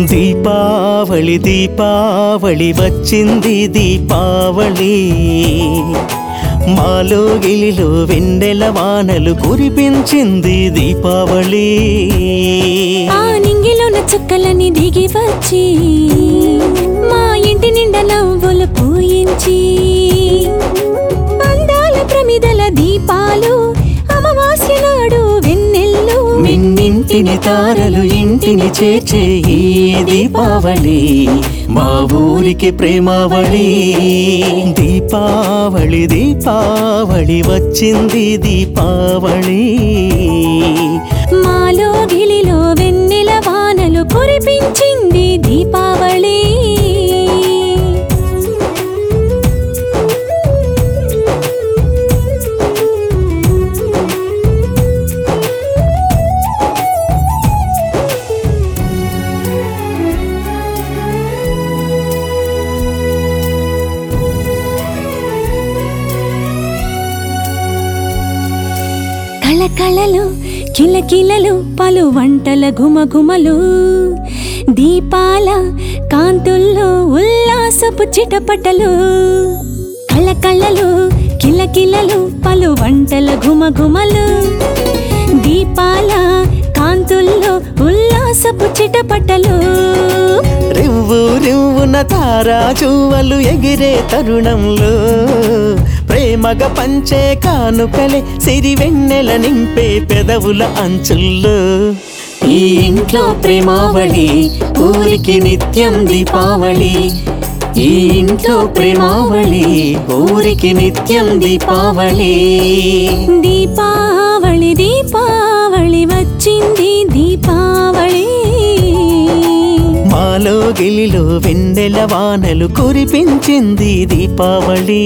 దీపావళి దీపావళి వచ్చింది దీపావళి మాలో గిలిలో వెన్నెల వానలు కురిపించింది దీపావళి ఆ నింగిలోన చుక్కలని దిగి వచ్చి మా ఇంటి నిండా నవ్వులు పూయించి అందాల ప్రమిదల దీపాలు అమావాస్య నాడు వెన్నెల్లు మిన్నింటిని తారలు ఇంటిని చేర్చే ఈ దీపావళి మా ఊరికి ప్రేమావళి దీపావళి దీపావళి వచ్చింది దీపావళి మాలో గిలిలో వెన్నెల వానలు కురిపించింది దీపావళి కళకళలు కిలకిలలు పలు వంటల గుమగుమలు దీపాల కాంతుల్లో ఉల్లాసపు చిటపటలు కళకళలు కిలకిలలు పలు వంటల గుమగుమలు దీపాల కాంతుల్లో ఉల్లాసపు చిటపటలు రివ్వు రివ్వున తారా చువ్వలు ఎగిరే తరుణంలో ప్రేమగా పంచే కానుకలే సిరి వెన్నెల నింపే పెదవుల అంచుల్లో ఈ ఇంట్లో ప్రేమావళి ఊరికి నిత్యం దీపావళి ఈ ఇంట్లో ప్రేమావళి ఊరికి నిత్యం దీపావళి దీపావళి దీపావళి వచ్చింది దీపావళి మాలో గిలిలో వెన్నెల వానలు కురిపించింది దీపావళి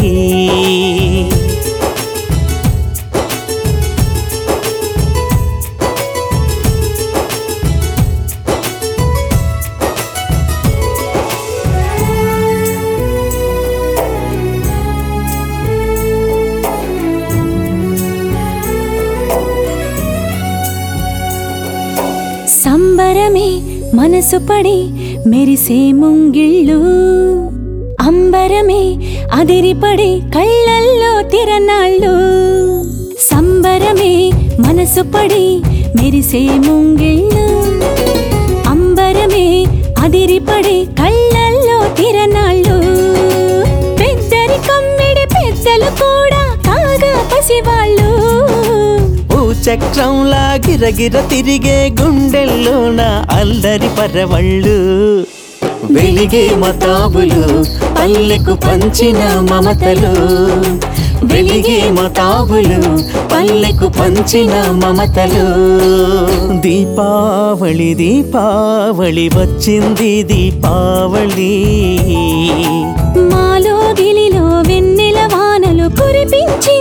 సంబరమే మనసు పడి మెరిసే ముంగిళ్ళు అంబరమే అదిరిపడి కళ్ళల్లో తిరనాళ్ళు సంబరమే మనసు పడి మెరిసే ముంగిళ్ళు అంబరమే అదిరిపడి కళ్ళల్లో తిరనాళ్ళు పెద్దరి కమ్మిడి పెద్దలు కూడా కాగా పసివాళ్ళు ఓ చక్రంలా గిరగిర తిరిగే గుండెల్లోన అల్లరి పరవళ్ళు వెలిగే మతాబులు పల్లెకు పంచిన మమతలు వెలిగే మతాబులు పల్లెకు పంచిన మమతలు దీపావళి దీపావళి వచ్చింది దీపావళి మాలో గిలిలో వెన్నెల వానలు కురిపించి